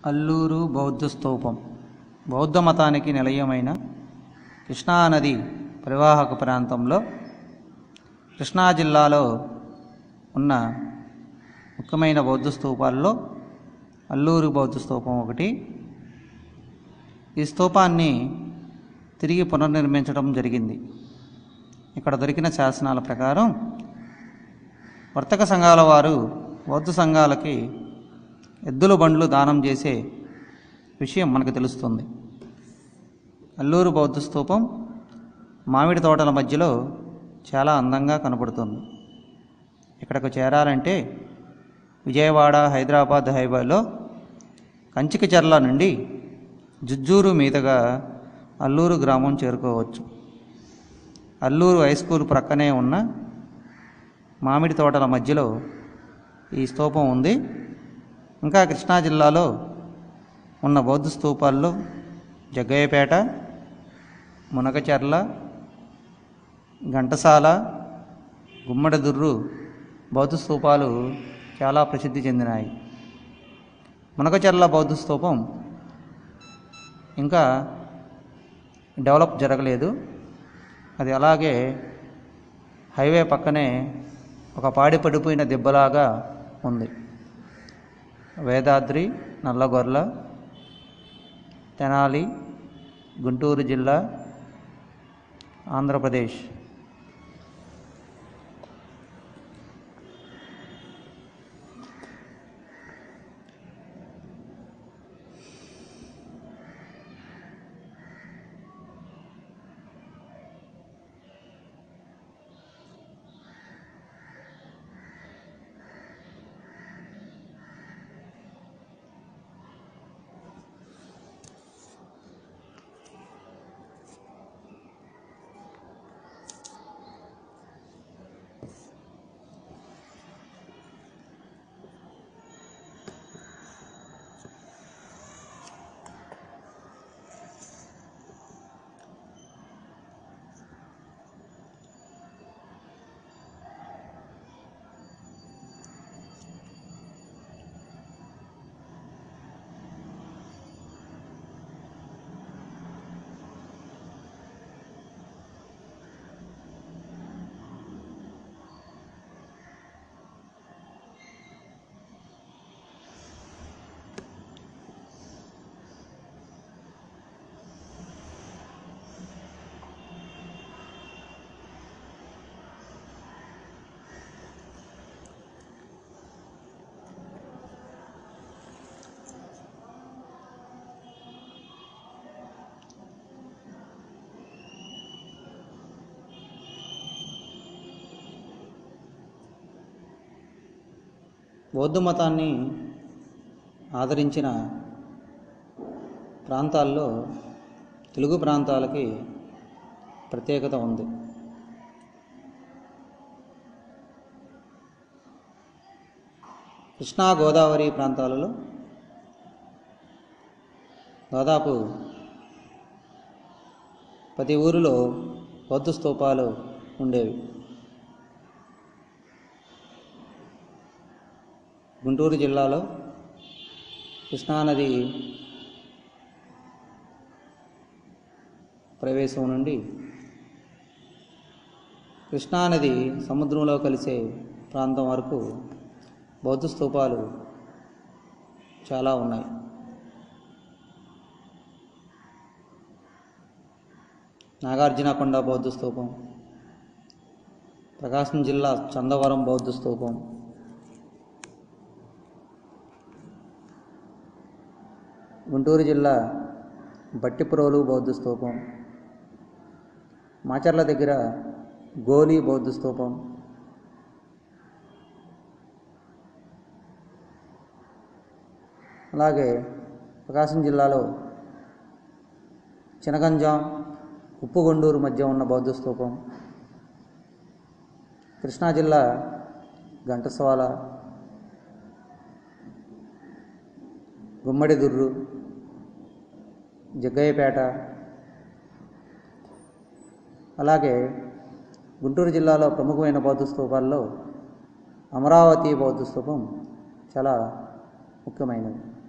అల్లూరు బౌద్ధ స్తూపం బౌద్ధ మతానికి నిలయమైన కృష్ణా నది పరివాహక ప్రాంతంలో కృష్ణా జిల్లాలో ఉన్న ముఖ్యమైన బౌద్ధ స్తూపాల్లో అల్లూరు బౌద్ధ స్తూపం ఒకటి ఈ స్తూపాన్ని తిరిగి పునర్నిర్మించడం జరిగింది ఇక్కడ దొరికిన శాసనాల ప్రకారం వర్తక సంఘాల వారు బౌద్ధ సంఘాలకి ఎద్దుల బండ్లు దానం చేసే విషయం మనకు తెలుస్తుంది అల్లూరు బౌద్ధ స్తూపం మామిడి తోటల మధ్యలో చాలా అందంగా కనపడుతుంది ఇక్కడకు చేరాలంటే విజయవాడ హైదరాబాద్ హైవేలో కంచికచర్ల నుండి జుజ్జూరు మీదుగా అల్లూరు గ్రామం చేరుకోవచ్చు అల్లూరు హై స్కూల్ ప్రక్కనే ఉన్న మామిడి తోటల మధ్యలో ఈ స్తూపం ఉంది ఇంకా కృష్ణా జిల్లాలో ఉన్న బౌద్ధ స్తూపాల్లో జగ్గయ్యపేట మునగచర్ల ఘంటసాల గుమ్మడిదుర్రు బౌద్ధ స్తూపాలు చాలా ప్రసిద్ధి చెందినాయి మునగచర్ల బౌద్ధ స్తూపం ఇంకా డెవలప్ జరగలేదు అది అలాగే హైవే పక్కనే ఒక పాడి పడిపోయిన దెబ్బలాగా ఉంది వేదాద్రి నల్లగొర్ల తెనాలి గుంటూరు జిల్లా ఆంధ్రప్రదేశ్ బౌద్ధ మతాన్ని ఆదరించిన ప్రాంతాల్లో తెలుగు ప్రాంతాలకి ప్రత్యేకత ఉంది కృష్ణా గోదావరి ప్రాంతాలలో దాదాపు ప్రతి ఊరిలో బౌద్ధ స్తూపాలు ఉండేవి గుంటూరు జిల్లాలో కృష్ణానది ప్రవేశం నుండి కృష్ణానది సముద్రంలో కలిసే ప్రాంతం వరకు బౌద్ధ స్తూపాలు చాలా ఉన్నాయి నాగార్జునకొండ బౌద్ధ స్తూపం ప్రకాశం జిల్లా చందవరం బౌద్ధ స్తూపం గుంటూరు జిల్లా బట్టిప్రోలు బౌద్ధ స్తూపం మాచర్ల దగ్గర గోలి బౌద్ధ స్తూపం అలాగే ప్రకాశం జిల్లాలో చినగంజాం ఉప్పుగొండూరు మధ్య ఉన్న బౌద్ధ స్తూపం కృష్ణా జిల్లా ఘంటసాల గుమ్మడిదుర్రు జగ్గయ్యపేట అలాగే గుంటూరు జిల్లాలో ప్రముఖమైన బౌద్ధ స్తూపాల్లో అమరావతి బౌద్ధ స్తూపం చాలా ముఖ్యమైనది